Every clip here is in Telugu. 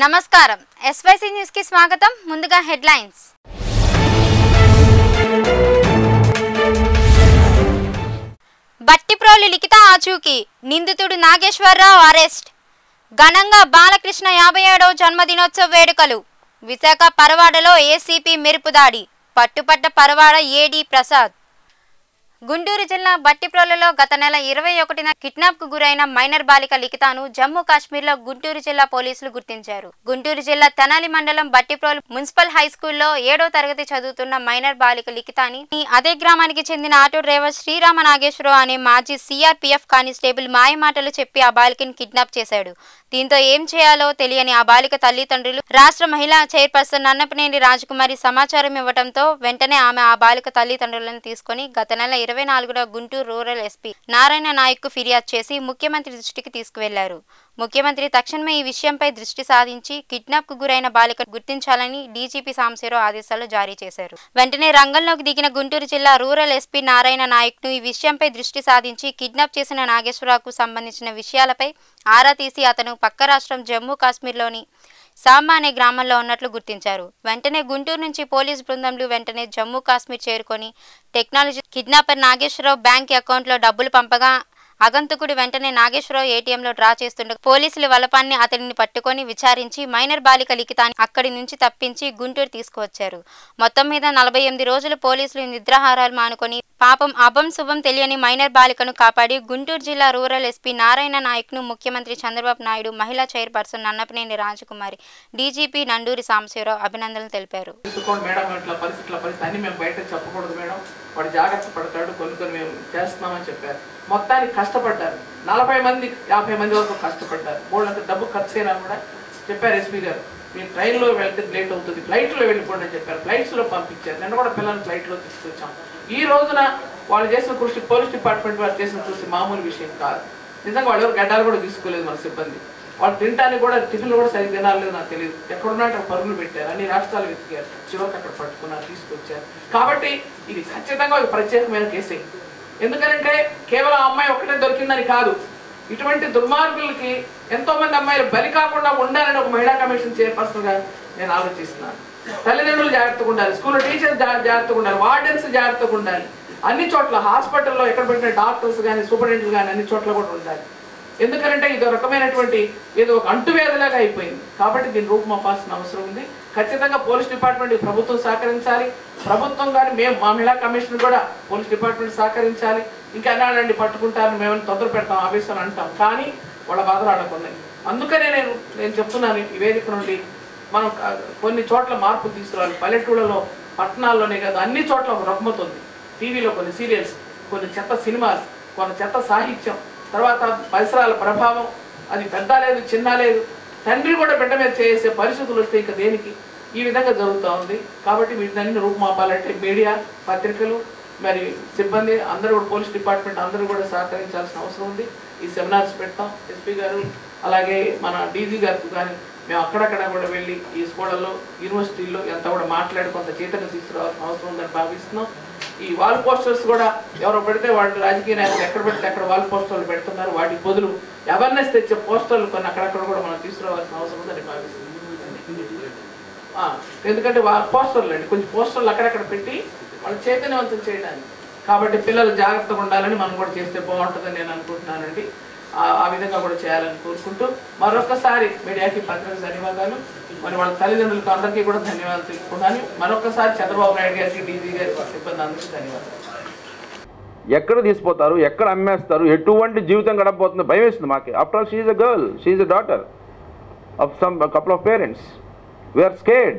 నమస్కారం ఎస్వైసీ న్యూస్ కి స్వాగతం ముందుగా హెడ్లైన్స్ బట్టిప్రోలు లిఖిత ఆచూకీ నిందితుడు నాగేశ్వరరావు అరెస్ట్ ఘనంగా బాలకృష్ణ యాభై ఏడవ జన్మదినోత్సవ వేడుకలు విశాఖ పరవాడలో ఏసీపీ మెరుపుదాడి పట్టుపట్ట పరవాడ ఏడీ ప్రసాద్ గుంటూరు జిల్లా బట్టిప్రోలులో గత నెల ఇరవై ఒకటిన కిడ్నాప్ కు గురైన మైనర్ బాలిక లిఖితాను జమ్మూ కాశ్మీర్లో గుంటూరు జిల్లా పోలీసులు గుర్తించారు గుంటూరు జిల్లా తెనాలి మండలం బట్టిప్రోలు మున్సిపల్ హై స్కూల్లో ఏడో తరగతి చదువుతున్న మైనర్ బాలిక లిఖితాని ఈ అదే గ్రామానికి చెందిన ఆటో డ్రైవర్ శ్రీరామ నాగేశ్వరరావు అనే మాజీ సిఆర్పీఎఫ్ కానిస్టేబుల్ మాయమాటలు చెప్పి ఆ బాలికని కిడ్నాప్ చేశాడు దీంతో ఏం చేయాలో తెలియని ఆ బాలిక తల్లిదండ్రులు రాష్ట్ర మహిళా చైర్పర్సన్ నన్నపనేని రాజకుమారి సమాచారం ఇవ్వడంతో వెంటనే ఆమె ఆ బాలిక తల్లిదండ్రులను తీసుకొని గత నెల ఇరవై నాలుగున గుంటూరు రూరల్ ఎస్పీ నారాయణ నాయక్ కు ఫిర్యాదు చేసి ముఖ్యమంత్రి దృష్టికి తీసుకువెళ్లారు ముఖ్యమంత్రి తక్షణమే ఈ విషయంపై దృష్టి సాధించి కిడ్నాప్ కు గురైన బాలిక గుర్తించాలని డీజీపీ సాంశీరావు ఆదేశాలు జారీ చేశారు వెంటనే రంగంలోకి దిగిన గుంటూరు జిల్లా రూరల్ ఎస్పీ నారాయణ నాయక్ ను ఈ విషయంపై దృష్టి సాధించి కిడ్నాప్ చేసిన నాగేశ్వరరావుకు సంబంధించిన విషయాలపై ఆరా తీసి అతను పక్క రాష్ట్రం జమ్మూ కాశ్మీర్లోని సాంబా అనే గ్రామంలో ఉన్నట్లు గుర్తించారు వెంటనే గుంటూరు నుంచి పోలీస్ బృందంలు వెంటనే జమ్మూ కాశ్మీర్ చేరుకొని టెక్నాలజీ కిడ్నాపర్ నాగేశ్వరరావు బ్యాంక్ అకౌంట్లో డబ్బులు పంపగా అగంతకుడు వెంటనే నాగేశ్వరరావు ఏటీఎంలో డ్రా చేస్తుండగా పోలీసులు వలపాన్ని అతడిని పట్టుకొని విచారించి మైనర్ బాలిక లిఖితాన్ని అక్కడి నుంచి తప్పించి గుంటూరు తీసుకువచ్చారు మొత్తం మీద నలభై ఎనిమిది రోజులు పోలీసులు నిద్రాహారాలు మానుకొని పాపం అభం శుభం తెలియని మైనర్ బాలికను కాపాడి గుంటూరు జిల్లా రూరల్ ఎస్పీ నారాయణ నాయక్ను ముఖ్యమంత్రి చంద్రబాబు నాయుడు మహిళా చైర్పర్సన్ నన్నపనేని రాజకుమారి డీజీపీ నండూరి సాంబశివరావు అభినందనలు తెలిపారు తీసుకోండి మేడం ఇట్లా పరిస్థితి ఇట్లా పరిస్థితి అన్ని మేము బయట చెప్పకూడదు మేడం వాడు జాగ్రత్త పడతాడు కొన్ని కొన్ని మేము చేస్తున్నామని చెప్పారు మొత్తానికి కష్టపడ్డారు నలభై మంది యాభై మంది వరకు కష్టపడ్డారు మూడంత డబ్బు ఖర్చు అయినా కూడా చెప్పారు ఎస్పీ గారు మీరు ట్రైన్లో వెళ్తే లేట్ అవుతుంది ఫ్లైట్లో వెళ్ళిపోండి అని చెప్పారు ఫ్లైట్స్లో పంపించారు నిన్న కూడా పిల్లల్ని ఫ్లైట్లో తీసుకొచ్చాం ఈ రోజున వాళ్ళు చేసిన కృషి పోలీస్ డిపార్ట్మెంట్ వారు చేసిన కృషి మామూలు విషయం కాదు నిజంగా వాళ్ళు ఎవరు గడ్డాలు కూడా తీసుకోలేదు మన సిబ్బంది వాళ్ళు తినడానికి కూడా టిఫిన్లు కూడా సరిగ్గా తినాలేదు నాకు తెలియదు ఎక్కడున్నా అక్కడ పరుగులు పెట్టారు అన్ని రాష్ట్రాలు వెతికారు చివరికి అక్కడ పట్టుకున్నారు తీసుకొచ్చారు కాబట్టి ఇది ఖచ్చితంగా ఒక ప్రత్యేకమైన కేసే ఎందుకంటే కేవలం ఆ అమ్మాయి ఒక్కటే దొరికిందని కాదు ఇటువంటి దుర్మార్గులకి ఎంతో మంది అమ్మాయిలు బలి కాకుండా ఉండాలని ఒక మహిళా కమిషన్ చైర్పర్సన్ గా నేను ఆలోచిస్తున్నాను తల్లిదండ్రులు జాగ్రత్తగా ఉండాలి స్కూల్లో టీచర్స్ జాగ్రత్తగా ఉండాలి వార్డెన్స్ జాగ్రత్తగా ఉండాలి అన్ని చోట్ల హాస్పిటల్లో ఎక్కడ పెట్టిన డాక్టర్స్ కానీ సూపరింటెండెంట్లు కానీ అన్ని చోట్ల కూడా ఉండాలి ఎందుకంటే ఇది ఒక రకమైనటువంటి ఏదో ఒక అంటువ్యాధిలాగా అయిపోయింది కాబట్టి దీని రూపుమాపాల్సిన అవసరం ఉంది ఖచ్చితంగా పోలీస్ డిపార్ట్మెంట్ ప్రభుత్వం సహకరించాలి ప్రభుత్వం కానీ మేము మా మహిళా కమిషన్ కూడా పోలీస్ డిపార్ట్మెంట్ సహకరించాలి ఇంకా ఎన్నాళ్ళండి పట్టుకుంటారని మేము తొందర పెడతాం ఆవేశాలు అంటాం కానీ వాళ్ళ బాధలు ఆడకున్నాయి అందుకనే నేను నేను చెప్తున్నాను ఈ వేదిక నుండి మనం క- కొన్ని చోట్ల మార్పులు తీసుకురావాలి పల్లెటూళ్ళలో పట్టణాల్లోనే కాదు అన్ని చోట్ల ఒక రుగ్మత ఉంది టీవీలో కొన్ని సీరియల్స్ కొన్ని చెత్త సినిమాలు కొన్ని చెత్త సాహిత్యం తర్వాత పరిసరాల ప్రభావం అది పెద్ద లేదు చిన్న లేదు తండ్రి కూడా బిడ్డ మీద చేసే పరిస్థితులు వస్తే ఇంకా దేనికి ఈ విధంగా జరుగుతూ ఉంది కాబట్టి వీటిని రూపుమాపాలంటే మీడియా పత్రికలు మరి సిబ్బంది అందరూ కూడా పోలీస్ డిపార్ట్మెంట్ అందరూ కూడా సహకరించాల్సిన అవసరం ఉంది ఈ సెమినార్స్ పెడతాం ఎస్పీ గారు అలాగే మన డీజీ గారికి కానీ మేము అక్కడక్కడ కూడా వెళ్ళి ఈ స్కూళ్ళల్లో యూనివర్సిటీల్లో ఎంత కూడా మాట్లాడి కొంత చైతన్యం తీసుకురావాల్సిన అవసరం ఉందని భావిస్తున్నాం ఈ వాల్ పోస్టర్స్ కూడా ఎవరో పెడితే వాళ్ళు రాజకీయ నాయకులు ఎక్కడ పెడితే అక్కడ వాల్ పోస్టర్లు పెడుతున్నారు వాటి బదులు అవేర్నెస్ తెచ్చే పోస్టర్లు కొన్ని అక్కడక్కడ కూడా మనం తీసుకురావాల్సిన అవసరం ఉందని భావిస్తున్నాం ఆ, ఎందుకంటే వా పోస్టర్లు అండి కొంచెం పోస్టర్లు అక్కడక్కడ పెట్టి వాళ్ళు చైతన్యవంతం చేయడానికి కాబట్టి పిల్లలు జాగ్రత్తగా ఉండాలని మనం కూడా చేస్తే బాగుంటుందని నేను అనుకుంటున్నానండి ఆ- ఆ విధంగా కూడా చేయాలని కోరుకుంటూ మరొకసారి మీడియాకి పత్రిక ధన్యవాదాలు మరి వాళ్ళ తల్లిదండ్రులకు అందరికీ కూడా ధన్యవాదాలు తెలుపుకున్నాను మరొకసారి చంద్రబాబు నాయుడు గారికి డీజీ గారికి సిబ్బంది అందరికీ ధన్యవాదాలు ఎక్కడ తీసిపోతారు ఎక్కడ అమ్మేస్తారు ఎటువంటి జీవితం గడపబోతుందో భయం వేస్తుంది మాకు after all she a girl she a daughter of some couple of parents we are scared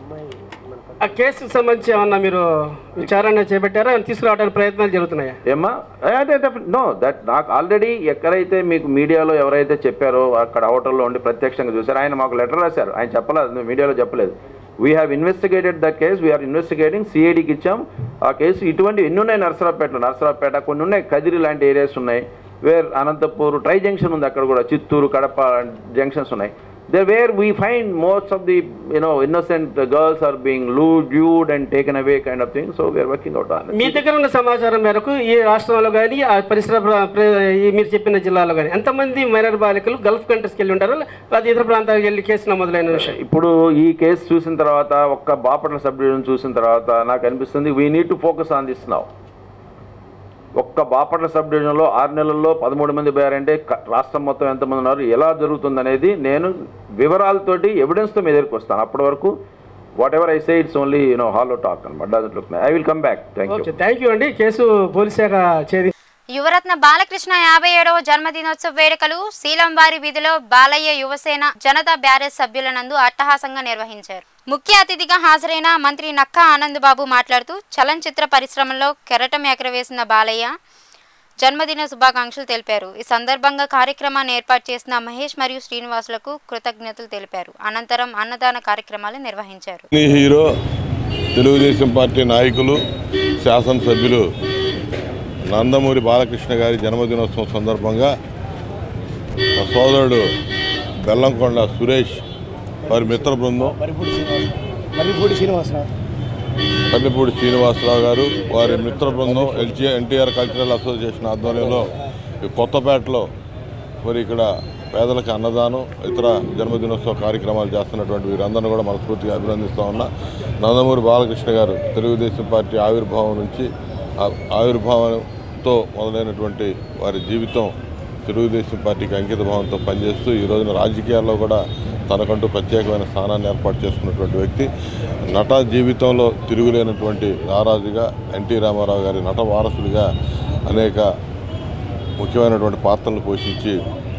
ఆ కేసుకు సంబంధించి ఏమన్నా మీరు విచారణ చేపట్టారా ఏమైనా తీసుకురావడానికి ప్రయత్నాలు జరుగుతున్నాయా ఏమ్మా అదే నో దట్ నాకు ఆల్రెడీ ఎక్కడైతే మీకు మీడియాలో ఎవరైతే చెప్పారో అక్కడ హోటల్లో ఉండి ప్రత్యక్షంగా చూశారు ఆయన మాకు లెటర్ రాశారు ఆయన చెప్పలేదు మీడియాలో చెప్పలేదు we have investigated the case we are investigating సిఐడికి ఇచ్చాం ఆ కేసు ఇటువంటి ఎన్ని ఉన్నాయి నర్సరావుపేటలో నర్సరావుపేట కొన్ని ఉన్నాయి కదిరి లాంటి ఏరియాస్ ఉన్నాయి వేర్ అనంతపూర్ ట్రై జంక్షన్ ఉంది అక్కడ కూడా చిత్తూరు కడప జంక్షన్స్ ఉన్నాయి there where we find most of the you know innocent girls are being lewd and taken away kind of thing so we are working out on it మీ దగ్గర ఉన్న సమాచారం మేరకు ఈ రాష్ట్రంలో కానీ ఆ పరిసర ప్ర- ప్ర- ఈ మీరు చెప్పిన జిల్లాలో కానీ ఎంతమంది మైనర్ బాలికలు గల్ఫ్ కంట్రీస్కి వెళ్ళి ఉంటారు లేదా ఇతర ప్రాంతాలకు వెళ్ళి కేసు నమోదులైన విషయం ఇప్పుడు ఈ కేసు చూసిన తర్వాత ఒక్క బాపట్ల సబ్ డివిజన్ చూసిన తర్వాత నాకు అనిపిస్తుంది we need to focus on this now ఒక్క బాపట్ల సబ్ డివిజన్లో ఆరు నెలల్లో పదమూడు మంది పోయారంటే క- రాష్ట్రం మొత్తం ఎంతమంది ఉన్నారు ఎలా జరుగుతుంది అనేది నేను వివరాలతోటి ఎవిడెన్స్తో మీ దగ్గరికి వస్తాను అప్పటి వరకు whatever I say it's only you know hollow talk అనమాట doesn't look I will come back thank you okay thank you అండి కేసు పోలీస్ శాఖ ఛేది యువరత్న బాలకృష్ణ యాభై ఏడవ జన్మదినోత్సవ వేడుకలు శీలంవారి వీధిలో బాలయ్య యువసేన జనతా బ్యారేజ్ సభ్యులనందు అట్టహాసంగా నిర్వహించారు ముఖ్య అతిథిగా హాజరైన మంత్రి నక్కా ఆనంద్ బాబు మాట్లాడుతూ చలనచిత్ర పరిశ్రమలో కెరటం ఎగరవేసిన బాలయ్య జన్మదిన శుభాకాంక్షలు తెలిపారు ఈ సందర్భంగా కార్యక్రమాన్ని ఏర్పాటు చేసిన మహేష్ మరియు శ్రీనివాసులకు కృతజ్ఞతలు తెలిపారు అనంతరం అన్నదాన కార్యక్రమాలు నిర్వహించారు ఈ హీరో తెలుగుదేశం పార్టీ నాయకులు శాసనసభ్యులు నందమూరి బాలకృష్ణ గారి జన్మదినోత్సవం సందర్భంగా మా సోదరుడు బెల్లంకొండ సురేష్ వారి మిత్ర బృందం మర్రిపూడి శ్రీనివాసరావు పల్లెపూడి శ్రీనివాసరావు గారు వారి మిత్ర బృందం ఎల్జీ ఎన్టీఆర్ కల్చరల్ అసోసియేషన్ ఆధ్వర్యంలో ఈ కొత్తపేటలో మరి ఇక్కడ పేదలకు అన్నదానం ఇతర జన్మదినోత్సవ కార్యక్రమాలు చేస్తున్నటువంటి వీరందరినీ కూడా మనస్ఫూర్తిగా అభినందిస్తూ ఉన్నా నందమూరి బాలకృష్ణ గారు తెలుగుదేశం పార్టీ ఆవిర్భావం నుంచి ఆ ఆవిర్భావంతో మొదలైనటువంటి వారి జీవితం తెలుగుదేశం పార్టీకి అంకిత భావంతో పనిచేస్తూ ఈ రోజున రాజకీయాల్లో కూడా తనకంటూ ప్రత్యేకమైన స్థానాన్ని ఏర్పాటు చేసుకున్నటువంటి వ్యక్తి నట జీవితంలో తిరుగులేనటువంటి రారాజుగా ఎన్టీ రామారావు గారి నట వారసుడిగా అనేక ముఖ్యమైనటువంటి పాత్రలు పోషించి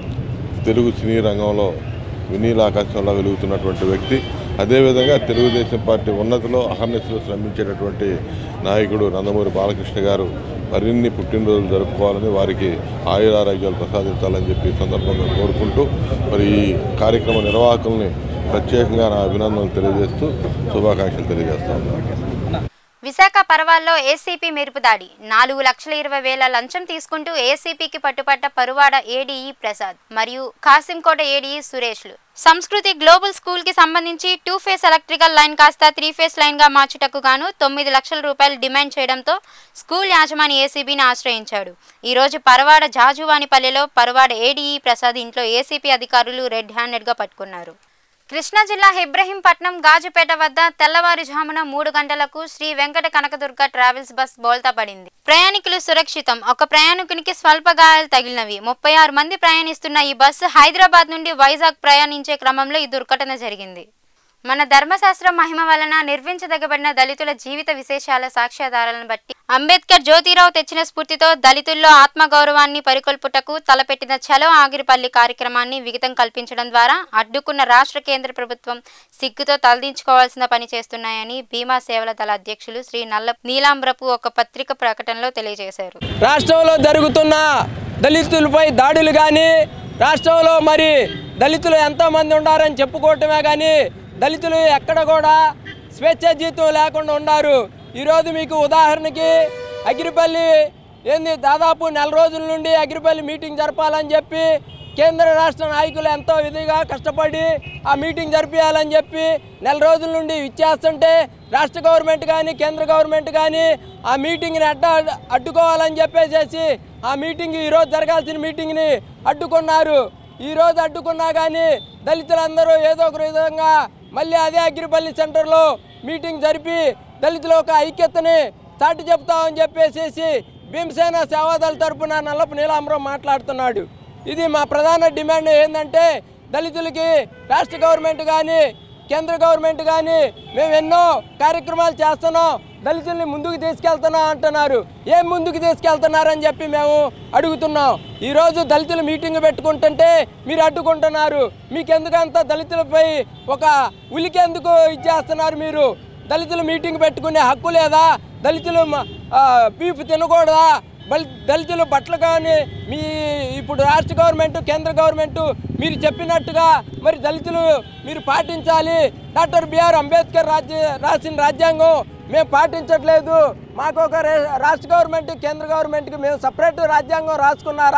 తెలుగు సినీ రంగంలో వినీల ఆకాశంలో వెలుగుతున్నటువంటి వ్యక్తి అదేవిధంగా తెలుగుదేశం పార్టీ ఉన్నతిలో అహర్నిశలు శ్రమించేటటువంటి నాయకుడు నందమూరి బాలకృష్ణ గారు మరిన్ని పుట్టినరోజులు జరుపుకోవాలని వారికి ఆయురారోగ్యాలు ప్రసాదించాలని చెప్పి ఈ సందర్భంగా కోరుకుంటూ మరి ఈ కార్యక్రమ నిర్వాహకుల్ని ప్రత్యేకంగా నా అభినందనలు తెలియజేస్తూ శుభాకాంక్షలు తెలియజేస్తా ఉన్నాను విశాఖ పర్వాల్లో ఏసీపీ మెరుపు దాడి నాలుగు లక్షల ఇరవై వేల లంచం తీసుకుంటూ ఏసీపీకి పట్టుపట్ట పరువాడ ఏడీఈ ప్రసాద్ మరియు కాసింకోట ఏడీఈ సురేష్లు సంస్కృతి గ్లోబల్ స్కూల్ కి సంబంధించి టూ ఫేస్ ఎలక్ట్రికల్ లైన్ కాస్త త్రీ ఫేస్ లైన్ గా మార్చుటకు గాను తొమ్మిది లక్షల రూపాయలు డిమాండ్ చేయడంతో స్కూల్ యాజమాని ఏసీబీని ఆశ్రయించాడు ఈ రోజు పరవాడ జాజువానిపల్లెలో పరవాడ ఏడీఈ ప్రసాద్ ఇంట్లో ఏసీపీ అధికారులు రెడ్ హ్యాండెడ్ గా పట్టుకున్నారు కృష్ణా జిల్లా ఇబ్రహీంపట్నం గాజుపేట వద్ద తెల్లవారుజామున మూడు గంటలకు శ్రీ వెంకట కనకదుర్గ ట్రావెల్స్ బస్ బోల్తా పడింది ప్రయాణికులు సురక్షితం ఒక ప్రయాణికునికి స్వల్ప గాయాలు తగిలినవి ముప్పై ఆరు మంది ప్రయాణిస్తున్న ఈ బస్సు హైదరాబాద్ నుండి వైజాగ్ ప్రయాణించే క్రమంలో ఈ దుర్ఘటన జరిగింది మన ధర్మశాస్త్రం మహిమ వలన నిర్వించదగబడిన దళితుల జీవిత విశేషాల సాక్ష్యాధారాలను బట్టి అంబేద్కర్ జ్యోతిరావు తెచ్చిన స్ఫూర్తితో దళితుల్లో ఆత్మగౌరవాన్ని పరికొల్పుటకు తలపెట్టిన చలో ఆగిరిపల్లి కార్యక్రమాన్ని విగితం కల్పించడం ద్వారా అడ్డుకున్న రాష్ట్ర కేంద్ర ప్రభుత్వం సిగ్గుతో తలదించుకోవాల్సిన పని చేస్తున్నాయని భీమా సేవల దళ అధ్యక్షులు శ్రీ నల్ల నీలాంబ్రపు ఒక పత్రిక ప్రకటనలో తెలియజేశారు రాష్ట్రంలో జరుగుతున్న దళితులపై దాడులు కానీ రాష్ట్రంలో మరి దళితులు ఎంతోమంది ఉండారని చెప్పుకోవటమే కానీ దళితులు ఎక్కడ కూడా స్వేచ్ఛ జీతం లేకుండా ఉన్నారు ఈరోజు మీకు ఉదాహరణకి అగిరిపల్లి ఏంది దాదాపు నెల రోజుల నుండి అగిరిపల్లి మీటింగ్ జరపాలని చెప్పి కేంద్ర రాష్ట్ర నాయకులు ఎంతో విధిగా కష్టపడి ఆ మీటింగ్ జరిపించాలని చెప్పి నెల రోజుల నుండి ఇచ్చేస్తుంటే రాష్ట్ర గవర్నమెంట్ కానీ కేంద్ర గవర్నమెంట్ కానీ ఆ మీటింగ్ని అడ్డ అడ్డుకోవాలని చెప్పేసేసి ఆ మీటింగ్ ఈరోజు జరగాల్సిన మీటింగ్ని అడ్డుకున్నారు ఈరోజు అడ్డుకున్నా కానీ దళితులందరూ ఏదో ఒక విధంగా మళ్ళీ అదే అగ్రిపల్లి సెంటర్లో మీటింగ్ జరిపి దళితుల యొక్క ఐక్యతని చాటి చెప్తామని చెప్పేసేసి భీమసేన సేవాదళ తరపున నల్లపు నీలాంబరం మాట్లాడుతున్నాడు ఇది మా ప్రధాన డిమాండ్ ఏంటంటే దళితులకి రాష్ట్ర గవర్నమెంట్ కానీ కేంద్ర గవర్నమెంట్ కానీ మేము ఎన్నో కార్యక్రమాలు చేస్తున్నాం దళితుల్ని ముందుకు తీసుకెళ్తున్నాం అంటున్నారు ఏం ముందుకు తీసుకెళ్తున్నారని చెప్పి మేము అడుగుతున్నాం ఈరోజు దళితులు మీటింగ్ పెట్టుకుంటుంటే మీరు అడ్డుకుంటున్నారు మీకెందుకంత దళితులపై ఒక ఉలికెందుకు ఇచ్చేస్తున్నారు మీరు దళితులు మీటింగ్ పెట్టుకునే హక్కు లేదా దళితులు మ- ఆ, బీఫ్ తినకూడదా బల్ దళితులు బట్టలు కానీ మీ ఇప్పుడు రాష్ట్ర గవర్నమెంట్ కేంద్ర గవర్నమెంట్ మీరు చెప్పినట్టుగా మరి దళితులు మీరు పాటించాలి డాక్టర్ బిఆర్ అంబేద్కర్ రాజ్య రాసిన రాజ్యాంగం మేము పాటించట్లేదు మాకు ఒక రే- రాష్ట్ర గవర్నమెంట్ కేంద్ర గవర్నమెంట్కి మేము సపరేట్ రాజ్యాంగం రాసుకున్నారా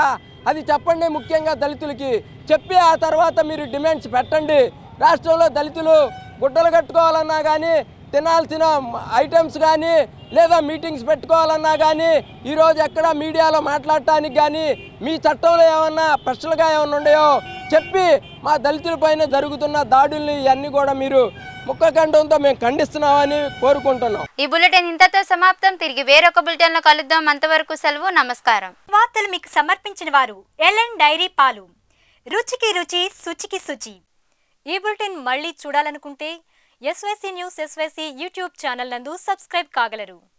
అది చెప్పండి ముఖ్యంగా దళితులకి చెప్పి ఆ తర్వాత మీరు డిమాండ్స్ పెట్టండి రాష్ట్రంలో దళితులు గుడ్డలు కట్టుకోవాలన్నా కానీ తినాల్సిన ఐటమ్స్ కానీ లేదా మీటింగ్స్ పెట్టుకోవాలన్నా కానీ ఈరోజు ఎక్కడ మీడియాలో మాట్లాడటానికి కానీ మీ చట్టంలో ఏమన్నా ప్రశ్నలుగా ఏమన్నా ఉన్నాయో చెప్పి మా దళితులపైన జరుగుతున్న దాడుల్ని ఇవన్నీ కూడా మీరు ముక్కఖండంతో మేము ఖండిస్తున్నామని కోరుకుంటున్నాం ఈ బులెటిన్ ఇంతతో సమాప్తం తిరిగి వేరొక బులెటిన్ లో కలుద్దాం అంతవరకు సెలవు నమస్కారం వార్తలు మీకు సమర్పించిన వారు ఎల్ఎన్ డైరీ పాలు రుచికి రుచి శుచికి శుచి ఈ బులెటిన్ మళ్ళీ చూడాలనుకుంటే SYC news SYC YouTube channel నందు సబ్స్క్రైబ్ కాగలరు